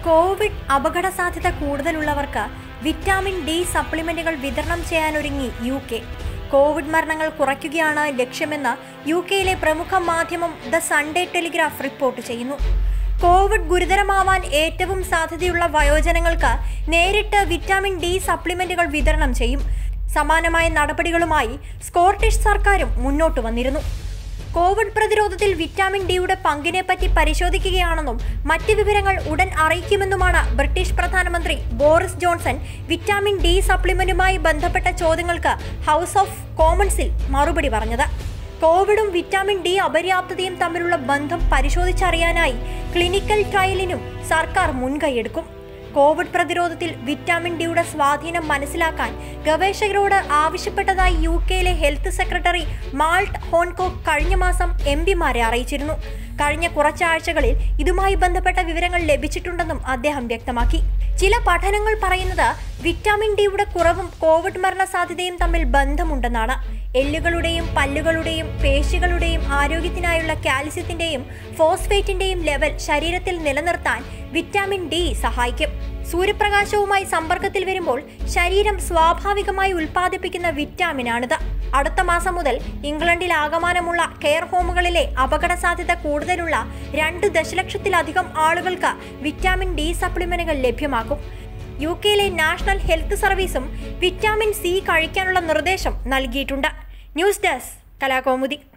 Covid അപകട സാധ്യത കൂടുതലുള്ളവർക്ക് vitamin D സപ്ലിമെന്റുകൾ വിതരണം ചെയ്യാനൊരുങ്ങി യു കെ കോവിഡ് മരണങ്ങൾ കുറയ്ക്കുകയാണ് ലക്ഷ്യമെന്ന് യു കെയിലെ പ്രമുഖ മാധ്യമം ദ സൺഡേ ടെലിഗ്രാഫ് റിപ്പോർട്ട് ചെയ്യുന്നു കോവിഡ് ഗുരുതരമാവാൻ ഏറ്റവും സാധ്യതയുള്ള വയോജനങ്ങൾക്ക് നേരിട്ട് വിറ്റാമിൻ ഡി സപ്ലിമെന്റുകൾ വിതരണം ചെയ്യും സമാനമായ നടപടികളുമായി സ്കോട്ടിഷ് സർക്കാരും മുന്നോട്ട് വന്നിരുന്നു കോവിഡ് പ്രതിരോധത്തിൽ വിറ്റാമിൻ ഡിയുടെ പങ്കിനെപ്പറ്റി പരിശോധിക്കുകയാണെന്നും മറ്റ് വിവരങ്ങൾ ഉടൻ അറിയിക്കുമെന്നുമാണ് ബ്രിട്ടീഷ് പ്രധാനമന്ത്രി ബോറിസ് ജോൺസൺ വിറ്റാമിൻ ഡി സപ്ലിമെന്റുമായി ബന്ധപ്പെട്ട ചോദ്യങ്ങൾക്ക് ഹൗസ് ഓഫ് കോമൺസിൽ മറുപടി പറഞ്ഞത് കോവിഡും വിറ്റാമിൻ ഡി അപര്യാപ്തതയും തമ്മിലുള്ള ബന്ധം പരിശോധിച്ചറിയാനായി ക്ലിനിക്കൽ ട്രയലിനും സർക്കാർ മുൻകൈയെടുക്കും കോവിഡ് പ്രതിരോധത്തിൽ വിറ്റാമിൻ ഡിയുടെ സ്വാധീനം മനസ്സിലാക്കാൻ ഗവേഷകരോട് ആവശ്യപ്പെട്ടതായി യു കെയിലെ ഹെൽത്ത് സെക്രട്ടറി മാൾട്ട് ഹോൺകോക്ക് കഴിഞ്ഞ മാസം എം പിമാരെ അറിയിച്ചിരുന്നു കഴിഞ്ഞ കുറച്ചാഴ്ചകളിൽ ഇതുമായി ബന്ധപ്പെട്ട വിവരങ്ങൾ ലഭിച്ചിട്ടുണ്ടെന്നും അദ്ദേഹം വ്യക്തമാക്കി ചില പഠനങ്ങൾ പറയുന്നത് വിറ്റാമിൻ ഡിയുടെ കുറവും കോവിഡ് മരണസാധ്യതയും തമ്മിൽ ബന്ധമുണ്ടെന്നാണ് എല്ലുകളുടെയും പല്ലുകളുടെയും പേശികളുടെയും ആരോഗ്യത്തിനായുള്ള കാൽസ്യത്തിന്റെയും ഫോസ്ഫേറ്റിന്റെയും ലെവൽ ശരീരത്തിൽ നിലനിർത്താൻ വിറ്റാമിൻ ഡി സഹായിക്കും സൂര്യപ്രകാശവുമായി സമ്പർക്കത്തിൽ വരുമ്പോൾ ശരീരം സ്വാഭാവികമായി ഉൽപ്പാദിപ്പിക്കുന്ന വിറ്റാമിനാണിത് അടുത്ത മാസം മുതൽ ഇംഗ്ലണ്ടിൽ ആകമാനമുള്ള കെയർ ഹോമുകളിലെ അപകട സാധ്യത കൂടുതലുള്ള രണ്ട് ദശലക്ഷത്തിലധികം ആളുകൾക്ക് വിറ്റാമിൻ ഡി സപ്ലിമെന്റുകൾ ലഭ്യമാക്കും യു കെയിലെ നാഷണൽ ഹെൽത്ത് സർവീസും വിറ്റാമിൻ സി കഴിക്കാനുള്ള നിർദ്ദേശം നൽകിയിട്ടുണ്ട് ന്യൂസ് ഡെസ്ക് കലാകൗമുദി